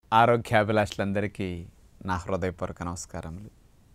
ఆరోగ్యాభిలాషులందరికీ నా హృదయపూర్వక నమస్కారములు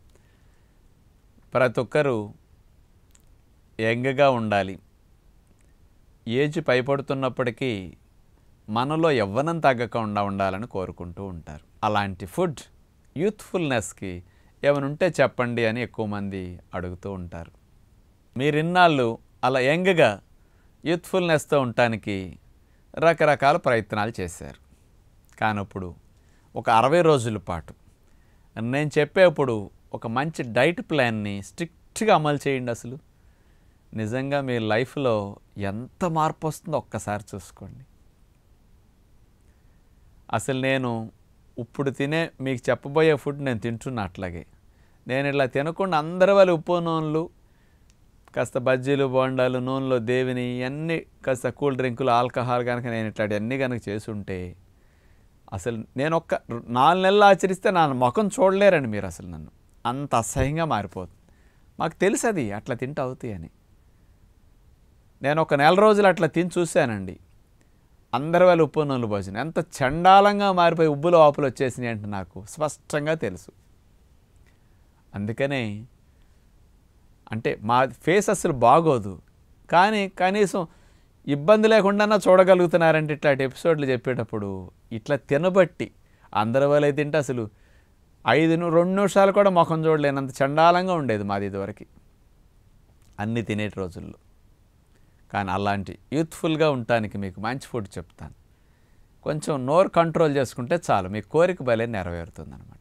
ప్రతి ఒక్కరూ యంగ్గా ఉండాలి ఏజ్ పైపడుతున్నప్పటికీ మనలో యవ్వనం తగ్గకుండా ఉండాలని కోరుకుంటూ ఉంటారు అలాంటి ఫుడ్ యూత్ఫుల్నెస్కి ఏమైనా ఉంటే చెప్పండి అని ఎక్కువ మంది అడుగుతూ ఉంటారు మీరు ఇన్నాళ్ళు అలా యంగ్గా యూత్ఫుల్నెస్తో ఉండటానికి రకరకాల ప్రయత్నాలు చేశారు కానీ ఇప్పుడు ఒక అరవై రోజుల పాటు నేను చెప్పేప్పుడు ఒక మంచి డైట్ ప్లాన్ని స్ట్రిక్ట్గా అమలు చేయండి అసలు నిజంగా మీ లైఫ్లో ఎంత మార్పు వస్తుందో ఒక్కసారి చూసుకోండి అసలు నేను ఇప్పుడు తినే మీకు చెప్పబోయే ఫుడ్ నేను తింటున్నా అట్లాగే నేను ఇలా తినకుండా అందరి వాళ్ళ ఉప్పు నూనెలు కాస్త బజ్జీలు బోండాలు నూనెలో దేవిని ఇవన్నీ కాస్త కూల్ డ్రింకులు ఆల్కహాల్ కనుక నేను ఇట్లాంటివన్నీ కనుక చేసి ఉంటే అసలు నేను ఒక్క నాలుగు నెలలు ఆచరిస్తే నా ముఖం చూడలేరండి మీరు అసలు నన్ను అంత అసహ్యంగా మారిపోతుంది మాకు తెలుసు అది అట్లా తింటే అవుతాయి అని నేను ఒక నెల రోజులు అట్లా తిని చూశానండి అందరి వాళ్ళ ఉప్పు నూనెలు భోజనం ఎంత చండాలంగా మారిపోయి ఉబ్బులు ఆపులు వచ్చేసినాయి అంటే నాకు స్పష్టంగా తెలుసు అందుకనే అంటే మా ఫేస్ అసలు బాగోదు కానీ కనీసం ఇబ్బంది లేకుండా చూడగలుగుతున్నారంటే ఇట్లాంటి ఎపిసోడ్లు చెప్పేటప్పుడు ఇట్లా తినబట్టి అందరి వల్ల తింటే అసలు ఐదు ను- రెండు నిమిషాలు కూడా ముఖం చూడలేనంత చండాలంగా ఉండేది మాది ఇదివరకు అన్ని తినేటి రోజుల్లో కానీ అలాంటి యూత్ఫుల్గా ఉండటానికి మీకు మంచి ఫుడ్ చెప్తాను కొంచెం నోరు కంట్రోల్ చేసుకుంటే చాలు మీ కోరిక భలే నెరవేరుతుంది అనమాట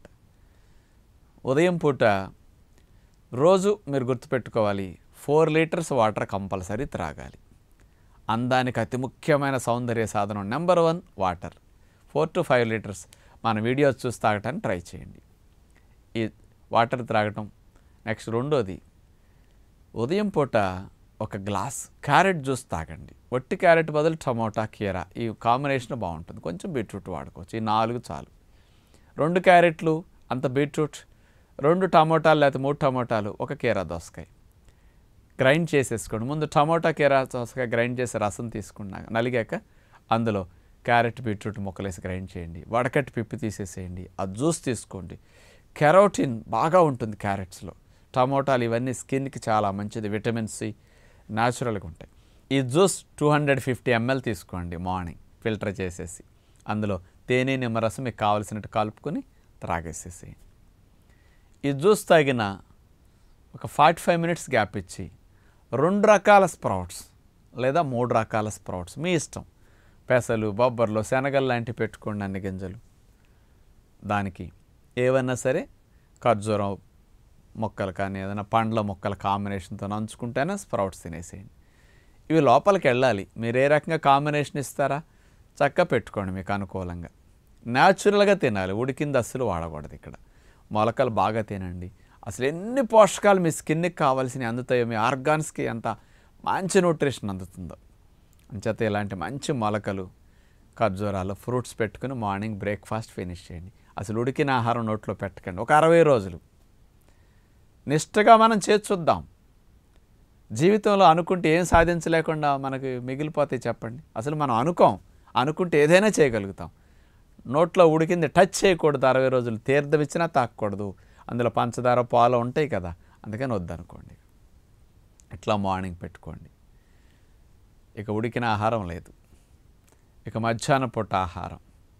ఉదయం పూట రోజు మీరు గుర్తుపెట్టుకోవాలి ఫోర్ లీటర్స్ వాటర్ కంపల్సరీ త్రాగాలి అందానికి అతి ముఖ్యమైన సౌందర్య సాధనం number one water four to five litres మన వీడియోస్ చూసి తాగటానికి ట్రై చేయండి ఈ వాటర్ త్రాగటం నెక్స్ట్ రెండోది ఉదయం పూట ఒక గ్లాస్ క్యారెట్ జ్యూస్ తాగండి వట్టి క్యారెట్ బదులు టమోటా కీరా ఈ కాంబినేషన్ బాగుంటుంది కొంచెం బీట్రూట్ వాడుకోవచ్చు ఈ నాలుగు చాలు రెండు క్యారెట్లు అంత బీట్రూట్ రెండు టమోటాలు లేకపోతే మూడు టమోటాలు ఒక కీరా దోసకాయ గ్రైండ్ చేసేసుకోండి ముందు టమోటా కీరా దోసకాయ గ్రైండ్ చేసి రసం తీసుకున్నాక నలిగాక అందులో క్యారెట్ బీట్రూట్ ముక్కలేసి గ్రైండ్ చేయండి వడకట్టి పిప్పి తీసేసేయండి ఆ జ్యూస్ తీసుకోండి కెరోటిన్ బాగా ఉంటుంది క్యారెట్స్లో టమోటాలు ఇవన్నీ స్కిన్కి చాలా మంచిది విటమిన్ సి న్యాచురల్గా ఉంటాయి ఈ juice two hundred fifty ML తీసుకోండి మార్నింగ్ ఫిల్టర్ చేసేసి అందులో తేనె నిమ్మరసం మీకు కావలసినట్టు కలుపుకొని త్రాగేసేసేయండి ఈ జ్యూస్ తాగిన ఒక ఫార్టీ ఫైవ్ మినిట్స్ గ్యాప్ ఇచ్చి రెండు రకాల స్ప్రౌట్స్ లేదా మూడు రకాల స్ప్రౌట్స్ మీ ఇష్టం పెసలు బొబ్బర్లు శనగలు లాంటివి పెట్టుకోండి అన్ని గింజలు దానికి ఏవైనా సరే ఖర్జూరం మొక్కలు కానీ ఏదైనా పండ్ల మొక్కల కాంబినేషన్తో నంచుకుంటేనే స్ప్రౌట్స్ తినేసేయండి ఇవి లోపలికి వెళ్ళాలి మీరు ఏ రకంగా కాంబినేషన్ ఇస్తారా చక్కగా పెట్టుకోండి మీకు అనుకూలంగా న్యాచురల్గా తినాలి ఉడికింది అస్సలు వాడకూడదు ఇక్కడ మొలకలు బాగా తినండి అసలు ఎన్ని పోషకాలు మీ స్కిన్కి కావాల్సినవి అందుతాయో మీ ఆర్గాన్స్కి ఎంత మంచి న్యూట్రిషన్ అందుతుందో అంచేత ఇలాంటి మంచి మొలకలు ఖర్జూరాలు ఫ్రూట్స్ పెట్టుకుని మార్నింగ్ బ్రేక్ఫాస్ట్ ఫినిష్ చేయండి అసలు ఉడికిన ఆహారం నోట్లో పెట్టకండి ఒక అరవై రోజులు నిష్టగా మనం చేసి చూద్దాం జీవితంలో అనుకుంటే ఏం సాధించలేకుండా మనకి మిగిలిపోతాయి చెప్పండి అసలు మనం అనుకోం అనుకుంటే ఏదైనా చేయగలుగుతాం నోట్లో ఉడికింది టచ్ చేయకూడదు అరవై రోజులు తీర్థం ఇచ్చినా తాకూడదు అందులో పంచదార పాలు ఉంటాయి కదా అందుకని వద్దనుకోండి ఇట్లా మార్నింగ్ పెట్టుకోండి ఇక ఉడికిన ఆహారం లేదు ఇక మధ్యాహ్నం పూట ఆహారం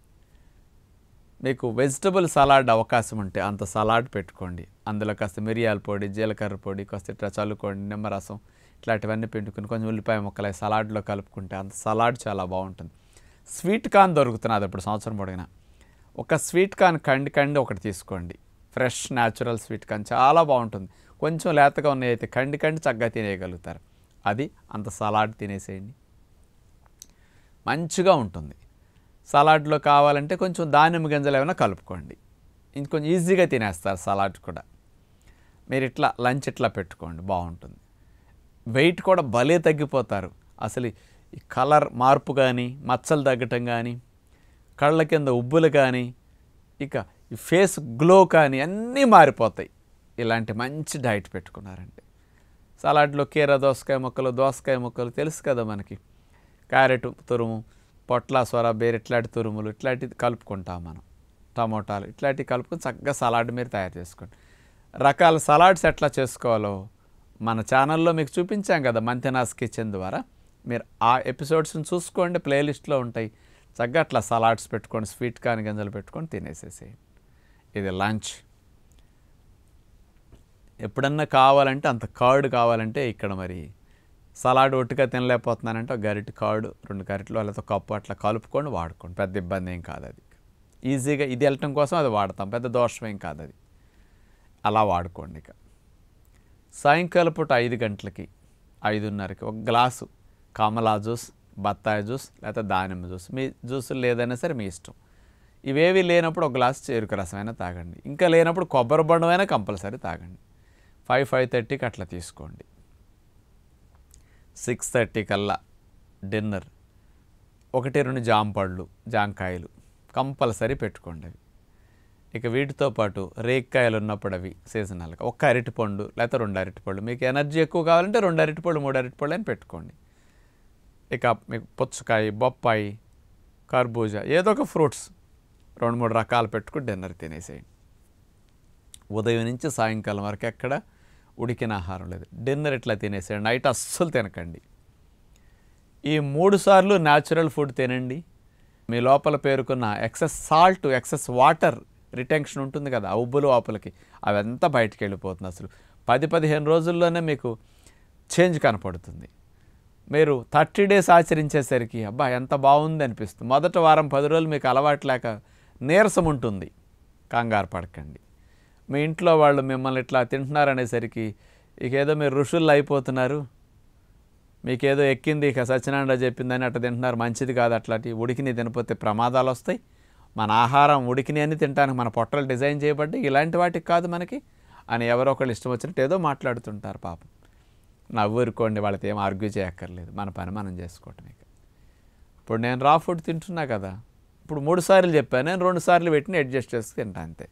మీకు వెజిటబుల్ సలాడ్ అవకాశం ఉంటే అంత సలాడ్ పెట్టుకోండి అందులో కాస్త మిరియాల పొడి జీలకర్ర పొడి కాస్త ఇట్లా చల్లుకోండి నిమ్మరసం ఇట్లాంటివన్నీ పిండుకుని కొంచెం ఉల్లిపాయ ముక్కలు వేసి సలాడ్లో కలుపుకుంటే అంత సలాడ్ చాలా బాగుంటుంది స్వీట్ కార్న్ దొరుకుతున్నది ఇప్పుడు సంవత్సరం పొడిగిన ఒక స్వీట్ కార్న్ కండి కండి ఒకటి తీసుకోండి ఫ్రెష్ న్యాచురల్ స్వీట్ కార్న్ చాలా బాగుంటుంది కొంచెం లేతగా ఉన్నాయి అయితే కండి కండి చక్కగా తినేయగలుగుతారు అది అంత సలాడ్ తినేసేయండి మంచిగా ఉంటుంది సలాడ్లో కావాలంటే కొంచెం దానిమ్మ గింజలు ఏమైనా కలుపుకోండి ఇంకొంచెం ఈజీగా తినేస్తారు సలాడ్ కూడా మీరు ఇట్లా లంచ్ ఇట్లా పెట్టుకోండి బాగుంటుంది వెయిట్ కూడా భలే తగ్గిపోతారు అసలు ఈ కలర్ మార్పు కానీ మచ్చలు తగ్గటం కానీ కళ్ళ కింద ఉబ్బులు కానీ ఇక ఈ ఫేస్ గ్లో కానీ అన్నీ మారిపోతాయి ఇలాంటి మంచి డైట్ పెట్టుకున్నారంటే సలాడ్లో కీర దోసకాయ ముక్కలు దోసకాయ ముక్కలు తెలుసు కదా మనకి క్యారెట్ తురుము పొట్ల సొర బేర్ ఇట్లాంటి తురుములు ఇట్లాంటివి కలుపుకుంటాం మనం టమోటాలు ఇట్లాంటివి కలుపుకొని చక్కగా సలాడ్ మీరు తయారు చేసుకోండి రకాల సలాడ్స్ ఎట్లా చేసుకోవాలో మన ఛానల్లో మీకు చూపించాం కదా మంతెనాస్ కిచెన్ ద్వారా మీరు ఆ ఎపిసోడ్స్ని చూసుకోండి ప్లేలిస్ట్లో ఉంటాయి చక్కగా అట్లా సలాడ్స్ పెట్టుకోండి స్వీట్ కార్న్ గింజలు పెట్టుకొని తినేసేసేయండి ఇది లంచ్ ఎప్పుడన్నా కావాలంటే అంత కర్డ్ కావాలంటే ఇక్కడ మరి సలాడ్ ఒట్టుగా తినలేకపోతున్నానంటే ఒక గరిటె కర్డ్ రెండు గరిటెలు లేకపోతే కప్పు అట్లా కలుపుకొని వాడుకోండి పెద్ద ఇబ్బంది ఏం కాదు అది ఈజీగా ఇది వెళ్ళటం కోసం అది వాడతాం పెద్ద దోషం ఏం కాదు అది అలా వాడుకోండి ఇక సాయంకాలం పూట ఐదు గంటలకి ఐదున్నరకి ఒక గ్లాసు కమలా జ్యూస్ బత్తాయి జ్యూస్ లేకపోతే దానిమ్మ జ్యూస్ మీ జ్యూస్ లేదైనా సరే మీ ఇష్టం ఇవేవి లేనప్పుడు ఒక గ్లాస్ చెరుకు రసమైనా తాగండి ఇంకా లేనప్పుడు కొబ్బరి బండమైనా కంపల్సరీ తాగండి ఫైవ్ ఫైవ్ థర్టీకి అట్లా తీసుకోండి సిక్స్ థర్టీ కల్లా డిన్నర్ ఒకటి రెండు జాంపళ్ళు జాంకాయలు కంపల్సరీ పెట్టుకోండి అవి ఇక వీటితో పాటు రేక్కాయలు ఉన్నప్పుడు అవి సీజనల్గా ఒక్క అరటిపండు లేకపోతే రెండు అరటిపళ్ళు మీకు ఎనర్జీ ఎక్కువ కావాలంటే రెండు అరటిపళ్ళు మూడు అరటిపళ్ళు అని పెట్టుకోండి ఇక మీకు పుచ్చకాయ బొప్పాయి కర్బూజా ఏదో ఒక ఫ్రూట్స్ రెండు మూడు రకాలు పెట్టుకుని డిన్నర్ తినేసేయండి ఉదయం నుంచి సాయంకాలం వరకు ఎక్కడ ఉడికిన ఆహారం లేదు డిన్నర్ ఇట్లా తినేసేయండి నైట్ అస్సలు తినకండి ఈ మూడు సార్లు న్యాచురల్ ఫుడ్ తినండి మీ లోపల పేరుకున్న excess salt excess water retention ఉంటుంది కదా ఆ ఉబ్బులు వాపులకి అవంతా బయటికి వెళ్ళిపోతుంది అసలు పది పదిహేను రోజుల్లోనే మీకు చేంజ్ కనపడుతుంది మీరు థర్టీ డేస్ ఆచరించేసరికి అబ్బా ఎంత బాగుంది అనిపిస్తుంది మొదటి వారం పది రోజులు మీకు అలవాటు లేక నీరసం ఉంటుంది కంగారు పడకండి మీ ఇంట్లో వాళ్ళు మిమ్మల్ని ఇట్లా తింటున్నారనేసరికి ఇక ఏదో మీరు ఋషుల్లో అయిపోతున్నారు మీకేదో ఎక్కింది ఇక సత్యనారాయణ చెప్పిందని అట్లా తింటున్నారు మంచిది కాదు అట్లాంటి ఉడికిని తినపోతే ప్రమాదాలు వస్తాయి మన ఆహారం ఉడికిని అని తినడానికి మన పొట్టలు డిజైన్ చేయబడ్డాయి ఇలాంటి వాటికి కాదు మనకి అని ఎవరో ఒకళ్ళు ఇష్టం వచ్చినట్టు ఏదో మాట్లాడుతుంటారు పాపం నవ్వురుకోండి వాళ్ళతో ఏం ఆర్గ్యూ చేయక్కర్లేదు మన పని మనం చేసుకోవటం ఇక ఇప్పుడు నేను రా ఫుడ్ తింటున్నా కదా ఇప్పుడు మూడు సార్లు చెప్పాను నేను రెండు సార్లు పెట్టిన అడ్జస్ట్ చేసి తింటా అంతే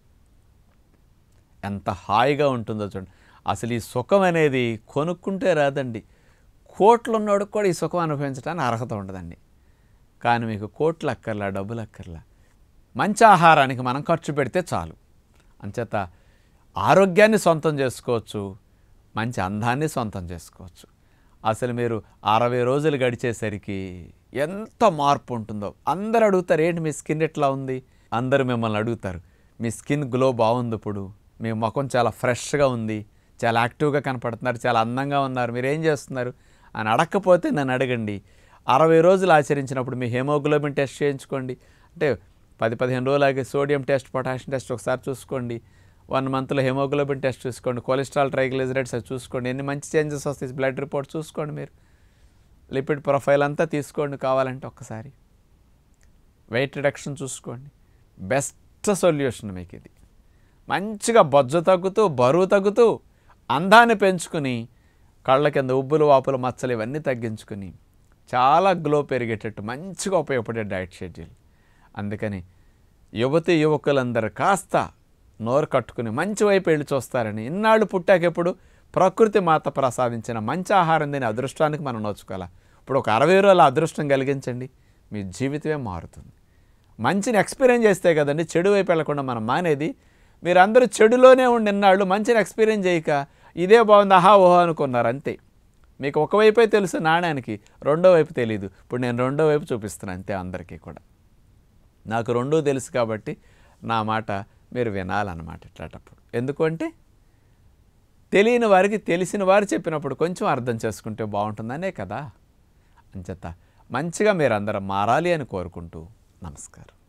ఎంత హాయిగా ఉంటుందో చూడండి అసలు ఈ సుఖం అనేది కొనుక్కుంటే రాదండి కోట్లు ఉన్నోడికి కూడా ఈ సుఖం అనుభవించడానికి అర్హత ఉండదండి కానీ మీకు కోట్లు అక్కర్లా డబ్బులు అక్కర్లా మంచి ఆహారానికి మనం ఖర్చు పెడితే చాలు అంచేత ఆరోగ్యాన్ని సొంతం చేసుకోవచ్చు మంచి అందాన్ని సొంతం చేసుకోవచ్చు అసలు మీరు అరవై రోజులు గడిచేసరికి ఎంత మార్పు ఉంటుందో అందరు అడుగుతారు ఏంటి మీ స్కిన్ ఎట్లా ఉంది అందరూ మిమ్మల్ని అడుగుతారు మీ స్కిన్ గ్లో బాగుంది ఇప్పుడు మీ ముఖం చాలా ఫ్రెష్గా ఉంది చాలా యాక్టివ్గా కనపడుతున్నారు చాలా అందంగా ఉన్నారు మీరు ఏం చేస్తున్నారు అని అడగకపోతే నన్ను అడగండి అరవై రోజులు ఆచరించినప్పుడు మీ హెమోగ్లోబిన్ టెస్ట్ చేయించుకోండి అంటే పది పదిహేను రోజులు ఆగి సోడియం టెస్ట్ పొటాషియం టెస్ట్ ఒకసారి చూసుకోండి వన్ మంత్లో హెమోగ్లోబిన్ టెస్ట్ చూసుకోండి కొలెస్ట్రాల్ ట్రైగ్లిజరైడ్స్ అది చూసుకోండి ఎన్ని మంచి చేంజెస్ వస్తాయి బ్లడ్ రిపోర్ట్ చూసుకోండి మీరు లిపిడ్ ప్రొఫైల్ అంతా తీసుకోండి కావాలంటే ఒక్కసారి వెయిట్ రిడక్షన్ చూసుకోండి బెస్ట్ సొల్యూషన్ మీకు ఇది మంచిగా బొజ్జు తగ్గుతూ బరువు తగ్గుతూ అందాన్ని పెంచుకుని కళ్ళ కింద ఉబ్బులు వాపులు మచ్చలు ఇవన్నీ తగ్గించుకుని చాలా గ్లో పెరిగేటట్టు మంచిగా ఉపయోగపడే డైట్ షెడ్యూల్ అందుకని యువతి యువకులందరూ కాస్త నోరు కట్టుకుని మంచి వైపు వెళ్ళి చూస్తారని ఇన్నాళ్ళు పుట్టాకెప్పుడు ప్రకృతి మాత ప్రసాదించిన మంచి ఆహారం తినే అదృష్టానికి మనం నోచుకోవాలి ఇప్పుడు ఒక అరవై రోజుల అదృష్టం కలిగించండి మీ జీవితమే మారుతుంది మంచిని ఎక్స్పీరియన్స్ చేస్తే కదండి చెడు వైపు వెళ్లకుండా మనం మానేది మీరందరూ చెడులోనే ఉండి ఇన్నాళ్ళు మంచిని ఎక్స్పీరియన్స్ చేయక ఇదే బాగుంది ఆహా ఓహో అనుకున్నారు అంతే మీకు ఒకవైపే తెలుసు నాణ్యానికి రెండో వైపు తెలియదు ఇప్పుడు నేను రెండో వైపు చూపిస్తున్నాను అంతే అందరికీ కూడా నాకు రెండూ తెలుసు కాబట్టి నా మాట మీరు వినాలన్నమాట ఇట్లాంటప్పుడు ఎందుకంటే తెలియని వారికి తెలిసిన వారు చెప్పినప్పుడు కొంచెం అర్థం చేసుకుంటే బాగుంటుందనే కదా అంచేత మంచిగా మీరందరం మారాలి అని కోరుకుంటూ నమస్కారం